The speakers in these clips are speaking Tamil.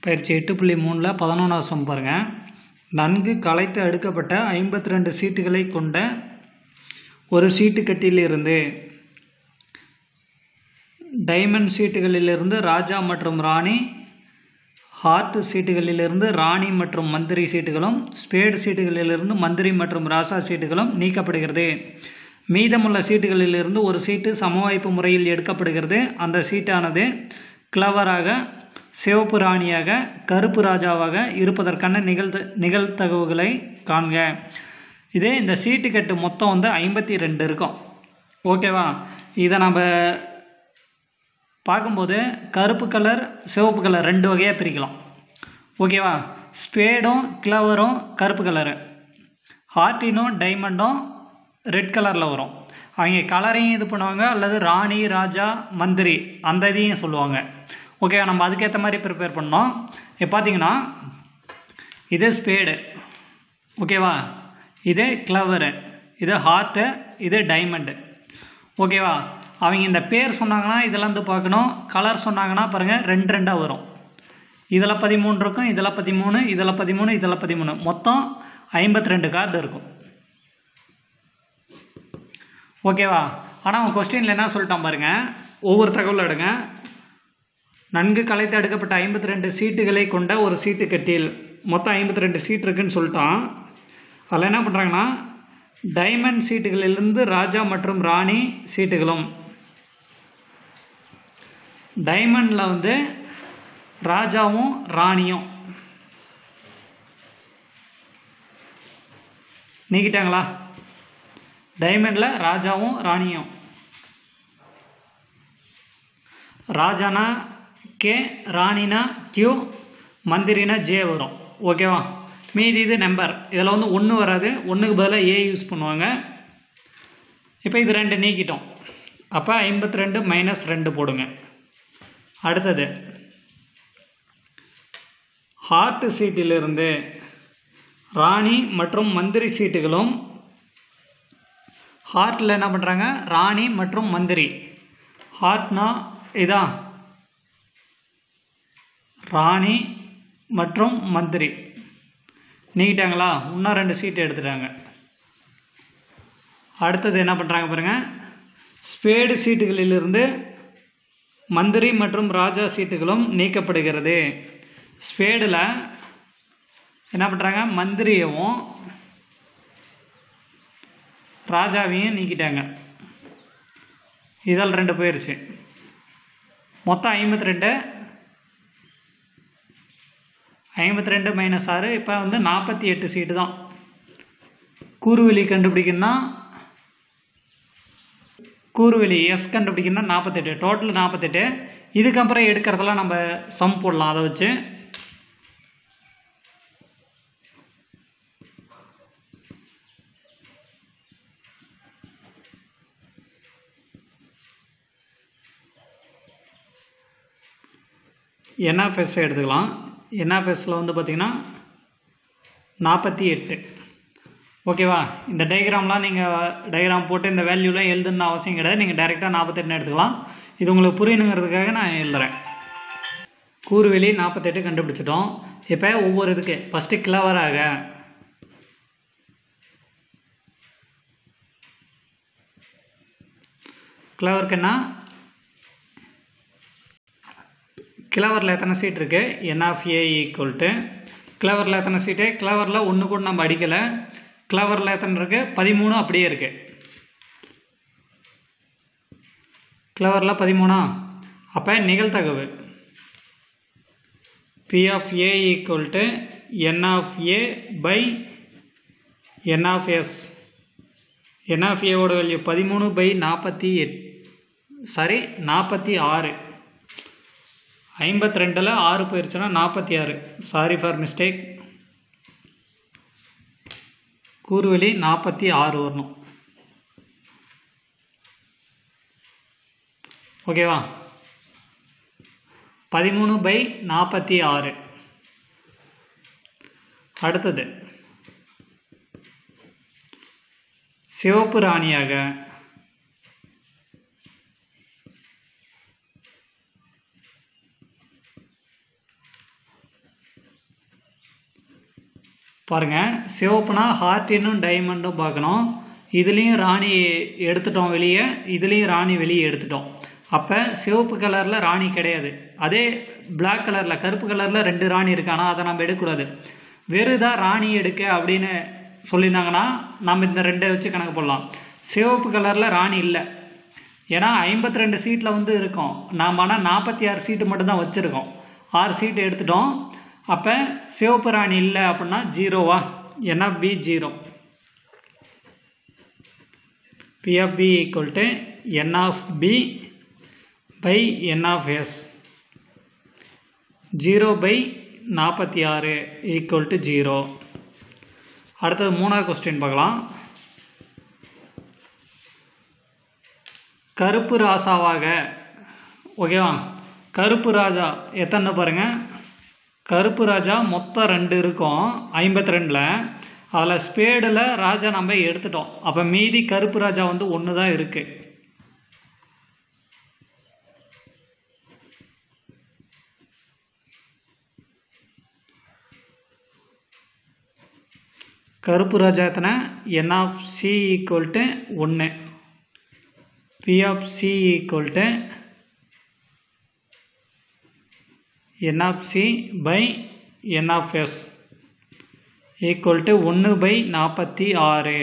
பயிற்சி எட்டு புள்ளி மூணில் பதினொன்றாவது சம் பாருங்கள் நன்கு கலைத்து அடுக்கப்பட்ட ஐம்பத்தி ரெண்டு சீட்டுகளை கொண்ட ஒரு சீட்டுக்கட்டிலிருந்து டைமண்ட் சீட்டுகளிலிருந்து ராஜா மற்றும் ராணி ஹார்ட் சீட்டுகளிலிருந்து ராணி மற்றும் மந்திரி சீட்டுகளும் ஸ்பேடு சீட்டுகளிலிருந்து மந்திரி மற்றும் ராசா சீட்டுகளும் நீக்கப்படுகிறது மீதமுள்ள சீட்டுகளிலிருந்து ஒரு சீட்டு சமவாய்ப்பு முறையில் எடுக்கப்படுகிறது அந்த சீட்டானது கிளவராக சிவப்பு ராணியாக கருப்பு ராஜாவாக இருப்பதற்கான நிகழ்த நிகழ்தகவுகளை காண்க இதே இந்த சீட்டு கட்டு மொத்தம் வந்து ஐம்பத்தி ரெண்டு இருக்கும் ஓகேவா இதை நம்ம பார்க்கும்போது கருப்பு கலர் சிவப்பு கலர் ரெண்டு வகையாக பிரிக்கலாம் ஓகேவா ஸ்பேடும் கிளவரும் கருப்பு கலரு ஹார்டினும் டைமண்டும் ரெட் கலரில் வரும் அவங்க கலரையும் இது பண்ணுவாங்க அல்லது ராணி ராஜா மந்திரி அந்த இதையும் சொல்லுவாங்க ஓகேவா நம்ம அதுக்கேற்ற மாதிரி ப்ரிப்பேர் பண்ணோம் இப்போ பார்த்தீங்கன்னா இது ஸ்பேடு ஓகேவா இது கிளவரு இது ஹார்ட்டு இது டைமண்டு ஓகேவா அவங்க இந்த பேர் சொன்னாங்கன்னா இதெல்லாம் வந்து பார்க்கணும் கலர் சொன்னாங்கன்னா பாருங்கள் ரெண்டு ரெண்டாக வரும் இதில் பதிமூணு இருக்கும் இதில் பதிமூணு இதில் பதிமூணு இதில் பதிமூணு மொத்தம் ஐம்பத்தி ரெண்டு கார்டு இருக்கும் ஓகேவா ஆனால் அவன் கொஸ்டினில் என்ன சொல்லிட்டான் பாருங்க ஒவ்வொரு தகவல் எடுங்க நன்கு கலைத்து எடுக்கப்பட்ட ஐம்பத்தி ரெண்டு சீட்டுகளை கொண்ட ஒரு சீட்டு கட்டில் மொத்தம் ஐம்பத்தி ரெண்டு சீட் இருக்குன்னு சொல்லிட்டான் அதில் என்ன பண்ணுறாங்கன்னா டைமண்ட் சீட்டுகளிலிருந்து ராஜா மற்றும் ராணி சீட்டுகளும் டைமண்டில் வந்து ராஜாவும் ராணியும் நீக்கிட்டாங்களா டைமண்டில் ராஜாவும் ராணியும் ராஜானா கே ராணினா கியூ மந்திரினா ஜே வரும் ஓகேவா மீதி இது நம்பர் இதில் வந்து ஒன்று வராது ஒன்றுக்கு பதிலாக ஏ யூஸ் பண்ணுவாங்க இப்போ இது ரெண்டு நீக்கிட்டோம் அப்போ ஐம்பத்தி ரெண்டு மைனஸ் ரெண்டு போடுங்க அடுத்தது ஹார்ட் சீட்டிலிருந்து ராணி மற்றும் மந்திரி சீட்டுகளும் ஹார்ட்டில் என்ன பண்ணுறாங்க ராணி மற்றும் மந்திரி ஹார்ட்னா இதான் ராணி மற்றும் மந்திரி நீக்கிட்டாங்களா இன்னும் ரெண்டு சீட்டு எடுத்துட்டாங்க அடுத்தது என்ன பண்ணுறாங்க பாருங்கள் ஸ்பேடு சீட்டுகளிலிருந்து மந்திரி மற்றும் ராஜா சீட்டுகளும் நீக்கப்படுகிறது ஸ்பேடில் என்ன பண்ணுறாங்க மந்திரியவும் ராஜாவையும் நீக்கிட்டாங்க இதில் ரெண்டு போயிடுச்சு மொத்தம் ஐம்பத்தி ரெண்டு ஐம்பத்தி ரெண்டு மைனஸ் ஆறு இப்போ வந்து நாற்பத்தி எட்டு சீட்டு தான் கூறுவெளி கண்டுபிடிக்கணும்னா கூறுவெளி எஸ் கண்டுபிடிக்கணும்னா நாற்பத்தெட்டு டோட்டல் நாற்பத்தெட்டு இதுக்கப்புறம் எடுக்கிறதெல்லாம் நம்ம சம் போடலாம் அதை வச்சு என்எஃப்எஸ் எடுத்துக்கலாம் என்எஃப்எஸில் வந்து பார்த்திங்கன்னா நாற்பத்தி எட்டு ஓகேவா இந்த டயக்ராம்லாம் நீங்கள் டயக்ராம் போட்டு இந்த வேல்யூலாம் எழுதுன்னு அவசியம் கிடையாது நீங்கள் டைரெக்டாக நாற்பத்தெட்டுன்னு எடுத்துக்கலாம் இது உங்களுக்கு புரியணுங்கிறதுக்காக நான் எழுதுறேன் கூறுவெளி நாற்பத்தெட்டு கண்டுபிடிச்சிட்டோம் இப்போ ஒவ்வொரு இதுக்கு ஃபஸ்ட்டு கிளவராக கிளவருக்குன்னா கிளவரில் எத்தனை சீட் இருக்குது n of A equal to கிளவரில் எத்தனை சீட்டு கிளவரில் ஒன்று கூட நம்ம அடிக்கலை கிளவரில் எத்தனை இருக்குது பதிமூணு அப்படியே இருக்குது கிளவரில் பதிமூணா அப்போ நிகழ்தகவு P of A equal to n of A by n of S n of ஏவோட வேல்யூ பதிமூணு பை நாற்பத்தி எட் சாரி நாற்பத்தி ஆறு ஐம்பத்தி ரெண்டில் ஆறு போயிடுச்சுன்னா நாற்பத்தி ஆறு சாரி ஃபார் மிஸ்டேக் கூறுவெளி நாற்பத்தி ஆறு வரணும் ஓகேவா பதிமூணு பை நாற்பத்தி ஆறு அடுத்தது சிவப்பு ராணியாக பாருங்கள் சிவப்புனா ஹார்டினும் டைமண்டும் பார்க்கணும் இதுலேயும் ராணி எடுத்துட்டோம் வெளியே இதுலேயும் ராணி வெளியே எடுத்துட்டோம் அப்போ சிவப்பு கலரில் ராணி கிடையாது அதே பிளாக் கலரில் கருப்பு கலரில் ரெண்டு ராணி இருக்கு ஆனால் அதை நம்ம எடுக்கக்கூடாது வெறுதான் ராணி எடுக்க அப்படின்னு சொல்லியிருந்தாங்கன்னா நம்ம இந்த ரெண்டை வச்சு கணக்கு போடலாம் சிவப்பு கலரில் ராணி இல்லை ஏன்னா ஐம்பத்தி ரெண்டு சீட்டில் வந்து இருக்கோம் நாம் ஆனால் நாற்பத்தி ஆறு சீட்டு மட்டும்தான் வச்சுருக்கோம் ஆறு சீட்டு எடுத்துட்டோம் அப்போ சிவப்பு ராணி இல்லை அப்படின்னா ஜீரோவா ஏன்னா P zero P of B equal to n of B by n of S zero by நாற்பத்தி ஆறு ஈக்குவல் டு ஜீரோ அடுத்தது மூணாவது கொஸ்டின் பார்க்கலாம் கருப்பு ராசாவாக ஓகேவா கருப்பு ராஜா எத்தனை பாருங்கள் கருப்பு ராஜா மொத்தம் ரெண்டு இருக்கும் ஐம்பத்தி ரெண்டில் அதில் ஸ்பேடில் ராஜா நம்ம எடுத்துட்டோம் அப்போ மீதி கருப்பு ராஜா வந்து ஒன்று தான் இருக்குது கருப்பு ராஜா எத்தனை n of C equal to ஒன்று P of C equal to n of C by n of S equal to ஒன்று பை நாற்பத்தி ஆறு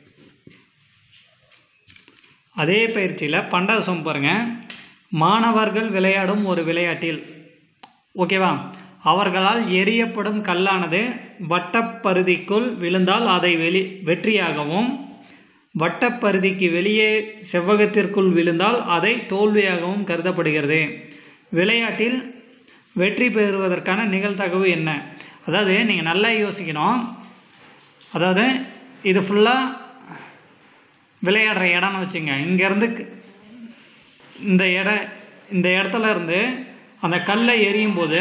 அதே பயிற்சியில் பண்டாவது சம் பாருங்கள் மாணவர்கள் விளையாடும் ஒரு விளையாட்டில் ஓகேவா அவர்களால் எரியப்படும் கல்லானது வட்டப்பருதிக்குள் விழுந்தால் அதை வெளி வெற்றியாகவும் வட்டப்பருதிக்கு வெளியே செவ்வகத்திற்குள் விழுந்தால் அதை தோல்வியாகவும் கருதப்படுகிறது விளையாட்டில் வெற்றி பெறுவதற்கான நிகழ்தகவு என்ன அதாவது நீங்கள் நல்லா யோசிக்கணும் அதாவது இது ஃபுல்லாக விளையாடுற இடம்னு வச்சுங்க இங்கேருந்து இந்த இட இந்த இடத்துல இருந்து அந்த கல்லை எரியும் போது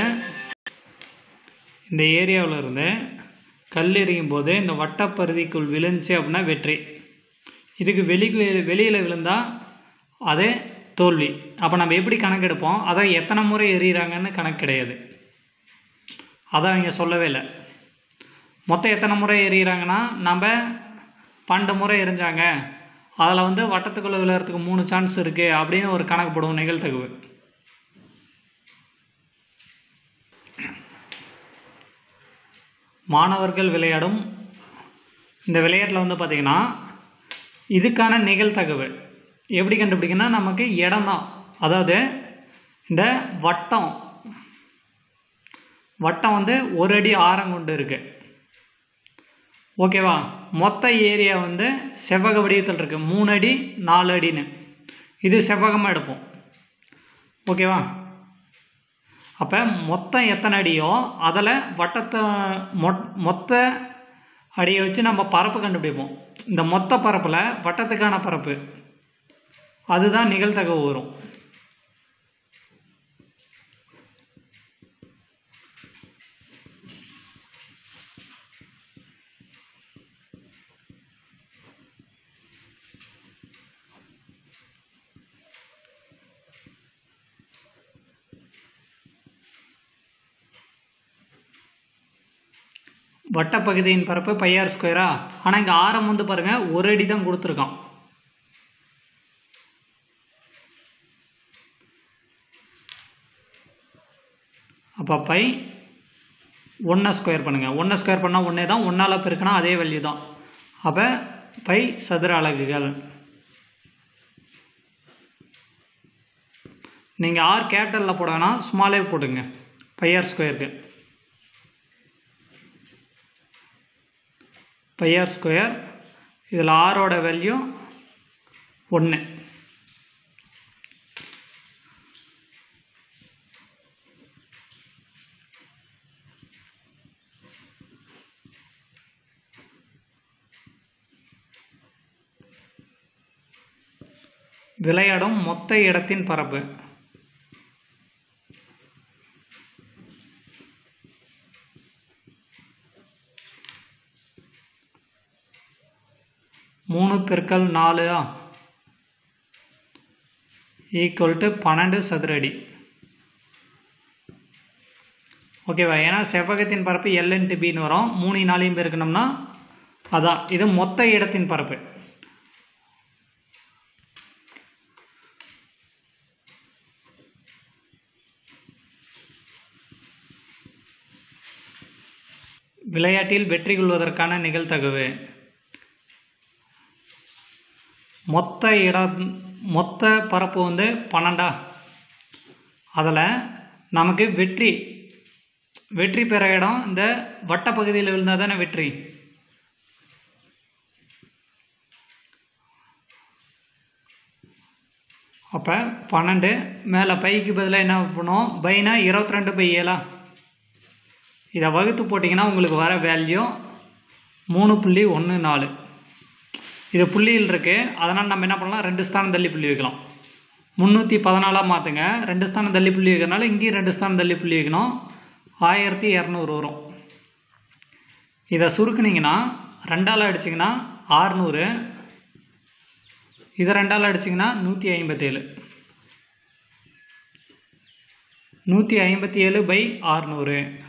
இந்த ஏரியாவில் இருந்து கல் எறியும் போது இந்த வட்டப்பருதிக்குள் விழுந்துச்சு அப்படின்னா வெற்றி இதுக்கு வெளி வெளியில் விழுந்தால் அது தோல்வி அப்போ நம்ம எப்படி கணக்கெடுப்போம் அதை எத்தனை முறை எறிகிறாங்கன்னு கணக்கு கிடையாது அதை அவங்க சொல்லவே இல்லை மொத்தம் எத்தனை முறை எறிகிறாங்கன்னா நம்ம பன்னெண்டு முறை எரிஞ்சாங்க அதில் வந்து வட்டத்துக்குள்ளே விழுறதுக்கு மூணு சான்ஸ் இருக்குது அப்படின்னு ஒரு கணக்கு போடுவோம் நிகழ்தகவு மாணவர்கள் விளையாடும் இந்த விளையாட்டில் வந்து பார்த்திங்கன்னா இதுக்கான நிகழ்தகவு எப்படி கண்டுபிடிக்கணும்னா நமக்கு இடம் தான் அதாவது இந்த வட்டம் வட்டம் வந்து ஒரு அடி ஆரம் கொண்டு இருக்கு ஓகேவா மொத்த ஏரியா வந்து செவ்வக வடிவத்தில் இருக்கு மூணு அடி நாலு அடின்னு இது செவ்வகமாக எடுப்போம் ஓகேவா அப்போ மொத்தம் எத்தனை அடியோ அதில் வட்டத்தை மொட் மொத்த அடியை வச்சு நம்ம பரப்பு கண்டுபிடிப்போம் இந்த மொத்த பரப்பில் வட்டத்துக்கான பரப்பு அதுதான் நிகழ்தகவு வரும் வட்டப்பகுதியின் பரப்பு பையார் ஸ்கொயரா ஆனால் இங்கே ஆரம் வந்து பாருங்கள் ஒரு அடி தான் கொடுத்துருக்கான் அப்போ பை ஒன்றை ஸ்கொயர் பண்ணுங்கள் ஒன்றை ஸ்கொயர் பண்ணால் ஒன்றே தான் ஒன்றால் பெருக்கினா அதே வேல்யூ தான் அப்போ பை சதுர அலகுகள் நீங்கள் ஆர் கேபிட்டலில் போடனா ஸ்மாலே போடுங்க பையார் ஸ்கொயருக்கு பையார் ஸ்கொயர் இதில் ஆரோட வேல்யூ ஒன்று விளையாடும் மொத்த இடத்தின் பரப்பு மூணு பெருக்கல் நாலு ஈக்குவல் டு பன்னெண்டு சதுர அடி ஓகேவா ஏன்னா செவ்வகத்தின் பரப்பு எல் இன்ட்டு பின்னு வரும் மூணு நாளையும் பெருக்கணும்னா அதான் இது மொத்த இடத்தின் பரப்பு விளையாட்டில் வெற்றி கொள்வதற்கான நிகழ்தகவு மொத்த இடம் மொத்த பரப்பு வந்து பன்னெண்டா அதில் நமக்கு வெற்றி வெற்றி பெற இடம் இந்த வட்ட பகுதியில் விழுந்தால் தானே வெற்றி அப்போ பன்னெண்டு மேலே பைக்கு பதிலாக என்ன பண்ணுவோம் பைனா இருபத்தி ரெண்டு பை ஏழா இதை வகுத்து போட்டிங்கன்னா உங்களுக்கு வர வேல்யூ மூணு புள்ளி ஒன்று நாலு இது புள்ளியில் இருக்குது அதனால் நம்ம என்ன பண்ணலாம் ரெண்டு ஸ்தானம் தள்ளி புள்ளி வைக்கலாம் முந்நூற்றி பதினாலாக மாற்றுங்க ரெண்டு ஸ்தானம் தள்ளி புள்ளி வைக்கிறனால இங்கேயும் ரெண்டு ஸ்தானம் தள்ளி புள்ளி வைக்கணும் ஆயிரத்தி இரநூறு வரும் இதை சுருக்குனீங்கன்னா ரெண்டால் அடிச்சிங்கன்னா ஆறுநூறு இதை ரெண்டால் அடிச்சிங்கன்னா நூற்றி ஐம்பத்தேழு நூற்றி ஐம்பத்தி ஏழு பை ஆறுநூறு